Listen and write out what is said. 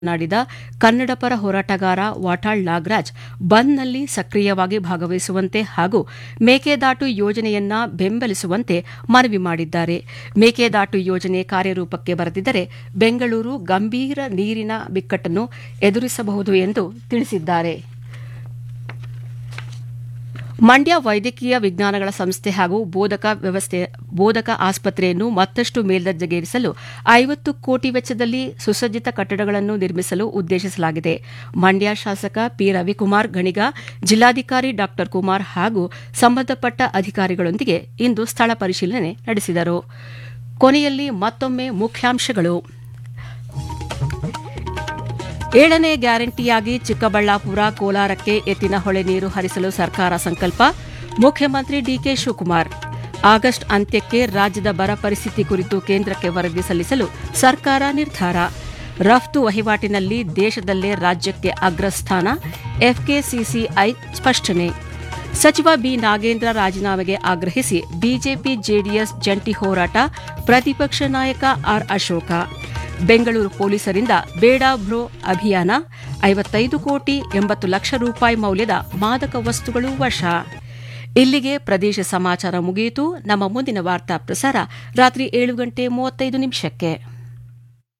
ಮಾತನಾಡಿದ ಕನ್ನಡ ಪರ ಹೋರಾಟಗಾರ ವಾಟಾಳ್ ನಾಗರಾಜ್ ಬಂದ್ನಲ್ಲಿ ಸಕ್ರಿಯವಾಗಿ ಭಾಗವಹಿಸುವಂತೆ ಹಾಗೂ ಮೇಕೆದಾಟು ಯೋಜನೆಯನ್ನ ಬೆಂಬಲಿಸುವಂತೆ ಮನವಿ ಮಾಡಿದ್ದಾರೆ ಮೇಕೆದಾಟು ಯೋಜನೆ ಕಾರ್ಯರೂಪಕ್ಕೆ ಬರದಿದ್ದರೆ ಬೆಂಗಳೂರು ಗಂಭೀರ ನೀರಿನ ಬಿಕ್ಕಟ್ಟನ್ನು ಎದುರಿಸಬಹುದು ಎಂದು ತಿಳಿಸಿದ್ದಾರೆ ಮಂಡ್ಯ ವೈದ್ಯಕೀಯ ವಿಜ್ಞಾನಗಳ ಸಂಸ್ಥೆ ಹಾಗೂ ಬೋಧಕ ವ್ಯವಸ್ಥೆ ಬೋಧಕ ಆಸ್ಪತ್ರೆಯನ್ನು ಮತ್ತಷ್ಟು ಮೇಲ್ದರ್ಜೆಗೇರಿಸಲು ಐವತ್ತು ಕೋಟಿ ವೆಚ್ಚದಲ್ಲಿ ಸುಸಜ್ಜಿತ ಕಟ್ಟಡಗಳನ್ನು ನಿರ್ಮಿಸಲು ಉದ್ದೇಶಿಸಲಾಗಿದೆ ಮಂಡ್ಯ ಶಾಸಕ ಪಿ ರವಿಕುಮಾರ್ ಗಣಿಗ ಜಿಲ್ಲಾಧಿಕಾರಿ ಡಾ ಕುಮಾರ್ ಹಾಗೂ ಸಂಬಂಧಪಟ್ಟ ಅಧಿಕಾರಿಗಳೊಂದಿಗೆ ಇಂದು ಸ್ಥಳ ಪರಿಶೀಲನೆ ನಡೆಸಿದರು ಕೊನೆಯಲ್ಲಿ ಮತ್ತೊಮ್ಮೆ ಮುಖ್ಯಾಂಶಗಳು ಏಳನೇ ಗ್ಯಾರಂಟಿಯಾಗಿ ಚಿಕ್ಕಬಳ್ಳಾಪುರ ಕೋಲಾರಕ್ಕೆ ಎತ್ತಿನ ಹೊಳೆ ನೀರು ಹರಿಸಲು ಸರ್ಕಾರ ಸಂಕಲ್ಪ ಮುಖ್ಯಮಂತ್ರಿ ಡಿಕೆ ಶಿವಕುಮಾರ್ ಆಗಸ್ಟ್ ಅಂತ್ಯಕ್ಕೆ ರಾಜ್ಯದ ಬರ ಪರಿಸ್ಥಿತಿ ಕುರಿತು ಕೇಂದ್ರಕ್ಕೆ ವರದಿ ಸಲ್ಲಿಸಲು ಸರ್ಕಾರ ನಿರ್ಧಾರ ರಫ್ತು ವಹಿವಾಟಿನಲ್ಲಿ ದೇಶದಲ್ಲೇ ರಾಜ್ಯಕ್ಕೆ ಅಗ್ರಸ್ಥಾನ ಎಫ್ಕೆಸಿಸಿಐ ಸ್ಪಷ್ಟನೆ ಸಚಿವ ಬಿ ನಾಗೇಂದ್ರ ರಾಜೀನಾಮೆಗೆ ಆಗ್ರಹಿಸಿ ಬಿಜೆಪಿ ಜೆಡಿಎಸ್ ಜಂಟಿ ಹೋರಾಟ ಪ್ರತಿಪಕ್ಷ ನಾಯಕ ಆರ್ ಅಶೋಕ ಬೆಂಗಳೂರು ಪೊಲೀಸರಿಂದ ಬೇಡ ಬ್ರೋ ಅಭಿಯಾನ ಐವತ್ತೈದು ಕೋಟಿ ಎಂಬತ್ತು ಲಕ್ಷ ರೂಪಾಯಿ ಮೌಲ್ಯದ ಮಾದಕ ವಸ್ತುಗಳು ವಶ ಇಲ್ಲಿಗೆ ಪ್ರದೇಶ ಸಮಾಚಾರ ಮುಗಿಯಿತು ನಮ್ಮ ಮುಂದಿನ ವಾರ್ತಾ ಪ್ರಸಾರ ರಾತ್ರಿ ಏಳು ಗಂಟೆ ಮೂವತ್ತೈದು ನಿಮಿಷಕ್ಕೆ